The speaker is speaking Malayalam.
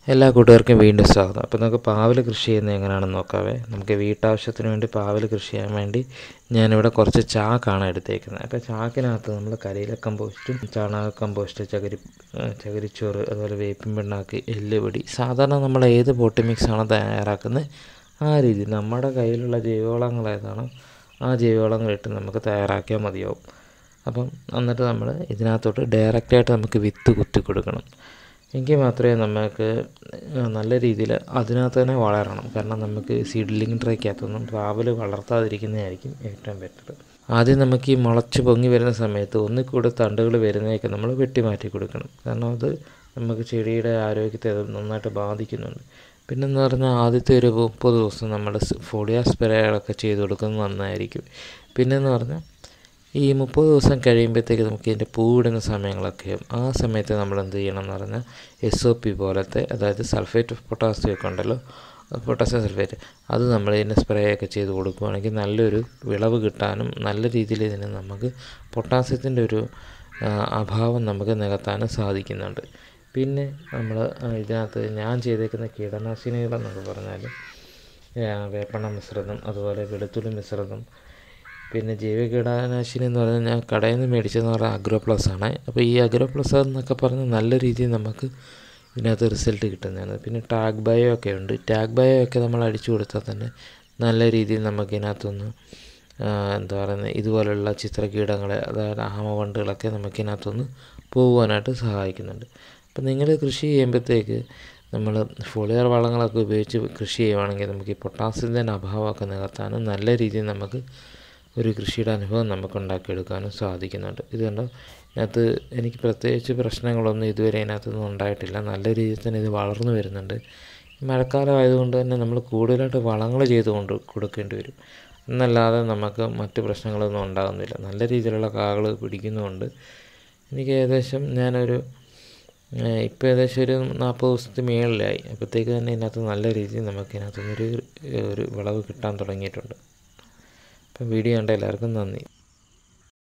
എല്ലാ കൂട്ടുകാർക്കും വീണ്ടും സ്വാഗതം അപ്പോൾ നമുക്ക് പാവൽ കൃഷി ചെയ്യുന്നത് എങ്ങനെയാണെന്ന് നോക്കാവേ നമുക്ക് വീട്ടാവശ്യത്തിന് വേണ്ടി പാവൽ കൃഷി ചെയ്യാൻ വേണ്ടി ഞാനിവിടെ കുറച്ച് ചാക്കാണ് എടുത്തേക്കുന്നത് അപ്പോൾ ചാക്കിനകത്ത് നമ്മൾ കരിയില കമ്പോസ്റ്റും ചാണക കമ്പോസ്റ്റ് ചകിരി ഏഹ് ചകിരിച്ചോറ് അതുപോലെ വേപ്പിൻ പിണ്ണാക്ക് എല്ലുപൊടി സാധാരണ നമ്മൾ ഏത് പോട്ടി മിക്സാണോ തയ്യാറാക്കുന്നത് ആ രീതി നമ്മുടെ കയ്യിലുള്ള ജൈവവളങ്ങൾ ഏതാണോ ആ ജൈവവളങ്ങളിട്ട് നമുക്ക് തയ്യാറാക്കിയാൽ മതിയാവും അപ്പം എന്നിട്ട് നമ്മൾ ഇതിനകത്തോട്ട് ഡയറക്റ്റായിട്ട് നമുക്ക് വിത്ത് കുത്തി കൊടുക്കണം എങ്കിൽ മാത്രമേ നമുക്ക് നല്ല രീതിയിൽ അതിനകത്ത് തന്നെ വളരണം കാരണം നമുക്ക് സീഡ്ലിംഗ് ട്രേക്കകത്തൊന്നും പാവൽ വളർത്താതിരിക്കുന്നതായിരിക്കും ഏറ്റവും ബെറ്റർ ആദ്യം നമുക്ക് ഈ മുളച്ച് പൊങ്ങി വരുന്ന സമയത്ത് ഒന്നിൽ കൂടെ തണ്ടുകൾ വരുന്നതൊക്കെ നമ്മൾ വെട്ടി മാറ്റി കൊടുക്കണം കാരണം അത് നമുക്ക് ചെടിയുടെ ആരോഗ്യത്തെ അത് നന്നായിട്ട് ബാധിക്കുന്നുണ്ട് പിന്നെന്ന് പറഞ്ഞാൽ ആദ്യത്തെ ഒരു മുപ്പത് ദിവസം നമ്മൾ ഫോളിയ സ്പ്രേകളൊക്കെ ചെയ്ത് കൊടുക്കുന്നത് നന്നായിരിക്കും പിന്നെന്ന് പറഞ്ഞാൽ ഈ മുപ്പത് ദിവസം കഴിയുമ്പോഴത്തേക്ക് നമുക്ക് ഇതിൻ്റെ പൂവിടുന്ന സമയങ്ങളൊക്കെയും ആ സമയത്ത് നമ്മൾ എന്ത് ചെയ്യണം എന്ന് പറഞ്ഞാൽ എസ് ഒ പി പോലത്തെ അതായത് സൾഫേറ്റ് ഓഫ് പൊട്ടാസ്യം ഒക്കെ ഉണ്ടല്ലോ പൊട്ടാസ്യം സൾഫേറ്റ് അത് നമ്മൾ ഇതിന് സ്പ്രേ ഒക്കെ ചെയ്ത് കൊടുക്കുകയാണെങ്കിൽ നല്ലൊരു വിളവ് കിട്ടാനും നല്ല രീതിയിൽ ഇതിന് നമുക്ക് പൊട്ടാസ്യത്തിൻ്റെ ഒരു ആ, അഭാവം നമുക്ക് നികത്താനും സാധിക്കുന്നുണ്ട് പിന്നെ നമ്മൾ ഇതിനകത്ത് ഞാൻ ചെയ്തേക്കുന്ന കീടനാശിനികളെന്നൊക്കെ പറഞ്ഞാൽ വേപ്പണ മിശ്രിതം അതുപോലെ വെളുത്തുള്ളി മിശ്രിതം പിന്നെ ജൈവ കീടനാശിനി എന്ന് പറഞ്ഞാൽ ഞാൻ കടയിൽ നിന്ന് മേടിച്ചതെന്ന് പറഞ്ഞാൽ അഗ്രോ പ്ലസ് ആണ് അപ്പോൾ ഈ അഗ്രോ പ്ലസ് എന്നൊക്കെ പറഞ്ഞാൽ നല്ല രീതിയിൽ നമുക്ക് ഇതിനകത്ത് റിസൾട്ട് കിട്ടുന്നതാണ് പിന്നെ ടാഗ് ബയോ ഒക്കെ ഉണ്ട് ടാഗ് ബയോ ഒക്കെ നമ്മൾ അടിച്ചു കൊടുത്താൽ തന്നെ നല്ല രീതിയിൽ നമുക്ക് ഇതിനകത്തുനിന്ന് ആ, എന്താ പറയുന്നത് ഇതുപോലുള്ള ചിത്രകീടങ്ങളെ അതായത് ആമവണ്ടുകളൊക്കെ നമുക്ക് ഇതിനകത്തുനിന്ന് പോകുവാനായിട്ട് സഹായിക്കുന്നുണ്ട് അപ്പം നിങ്ങൾ കൃഷി ചെയ്യുമ്പോഴത്തേക്ക് നമ്മൾ ഫോളിയർ വളങ്ങളൊക്കെ ഉപയോഗിച്ച് കൃഷി ചെയ്യുവാണെങ്കിൽ നമുക്ക് ഈ പൊട്ടാസ്യത്തിൻ്റെ അഭാവമൊക്കെ നികത്താനും നല്ല രീതിയിൽ നമുക്ക് ഒരു കൃഷിയുടെ അനുഭവം നമുക്ക് ഉണ്ടാക്കിയെടുക്കാനും സാധിക്കുന്നുണ്ട് ഇത് കണ്ടോ ഇതിനകത്ത് എനിക്ക് പ്രത്യേകിച്ച് പ്രശ്നങ്ങളൊന്നും ഇതുവരെ ഇതിനകത്തൊന്നും ഉണ്ടായിട്ടില്ല നല്ല രീതിയിൽ തന്നെ ഇത് വളർന്നു വരുന്നുണ്ട് ഈ മഴക്കാലം ആയതുകൊണ്ട് തന്നെ നമ്മൾ കൂടുതലായിട്ട് വളങ്ങൾ ചെയ്ത് കൊണ്ട് കൊടുക്കേണ്ടി വരും എന്നല്ലാതെ നമുക്ക് മറ്റ് പ്രശ്നങ്ങളൊന്നും ഉണ്ടാകുന്നില്ല നല്ല രീതിയിലുള്ള കാകൾ പിടിക്കുന്നുമുണ്ട് എനിക്ക് ഏകദേശം ഞാനൊരു ഏഹ് ഇപ്പോൾ ഏകദേശം ഒരു നാൽപ്പത് ദിവസത്തെ മേളിലായി അപ്പോഴത്തേക്ക് തന്നെ ഇതിനകത്ത് നല്ല രീതിയിൽ നമുക്ക് ഇതിനകത്തുനിന്നൊരു ഒരു വിളവ് കിട്ടാൻ തുടങ്ങിയിട്ടുണ്ട് അപ്പം വീഡിയോ കണ്ട എല്ലാവർക്കും നന്ദി